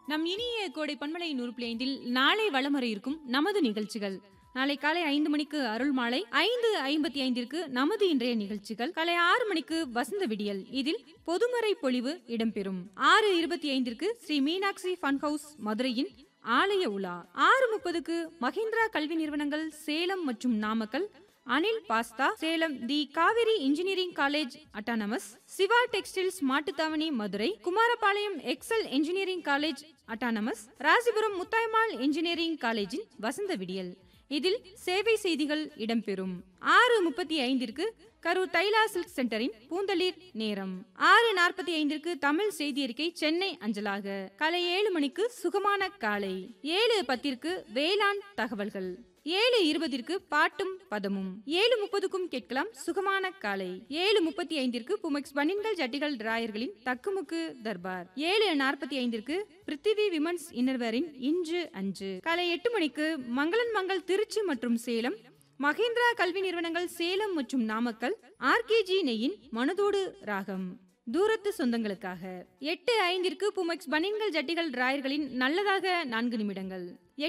நம் இனிய கோடை பண்பலை நூறு புள்ளி ஐந்தில் நாளை வளமர இருக்கும் நமது நிகழ்ச்சிகள் நாளை காலை ஐந்து மணிக்கு அருள் மாலை ஐந்து ஐம்பத்தி ஐந்திற்கு நமது இன்றைய நிகழ்ச்சிகள் காலை ஆறு மணிக்கு வசந்த விடியல் இதில் பொதுமறை பொழிவு இடம்பெறும் ஆறு இருபத்தி ஐந்திற்கு ஸ்ரீ மீனாட்சி ஃபன் ஹவுஸ் மதுரையின் ஆலய உலா ஆறு முப்பதுக்கு மஹிந்திரா கல்வி நிறுவனங்கள் சேலம் மற்றும் நாமக்கல் அனில் பாஸ்தா Salem the Kaveri engineering college autonomous Siva textiles Mattuthavani Madurai Kumarapalayam Excel engineering college autonomous Rasipuram Muthayammal engineering காலேஜின் வசந்த விடியல் இதில் சேவை செய்திகள் இடம்பெறும் ஆறு முப்பத்தி ஐந்திற்கு கரூர் தைலா சில்க் சென்டரின் பூந்தளிர் நேரம் ஆறு நாற்பத்தி ஐந்திற்கு தமிழ் செய்தி அறிக்கை சென்னை அஞ்சலாக காலை ஏழு மணிக்கு சுகமான காலை ஏழு பத்திற்கு வேளாண் தகவல்கள் ஏழு இருபதிற்கு பாட்டும் பதமும் ஏழு முப்பதுக்கும் கேட்கலாம் சுகமான காலை ஏழு முப்பத்தி ஐந்திற்கு புமெக்ஸ் பனின்கள் ஜட்டிகள் டிராயர்களின் தக்குமுக்கு தர்பார் ஏழு நாற்பத்தி ஐந்திற்கு பிருத்திவி விமன்ஸ் இன்னர்வேரின் இன்று அஞ்சு காலை எட்டு மணிக்கு மங்களன் மங்கள் திருச்சி மற்றும் சேலம் மகேந்திரா கல்வி நிறுவனங்கள் சேலம் மற்றும் நாமக்கல் ஆர்கேஜி நெய்யின் மனதோடு ராகம் தூரத்து சொந்தங்களுக்காக எட்டு ஐந்திற்கு புமெக்ஸ் பனின்கள் ஜட்டிகள் டிராயர்களின் நல்லதாக நான்கு நிமிடங்கள்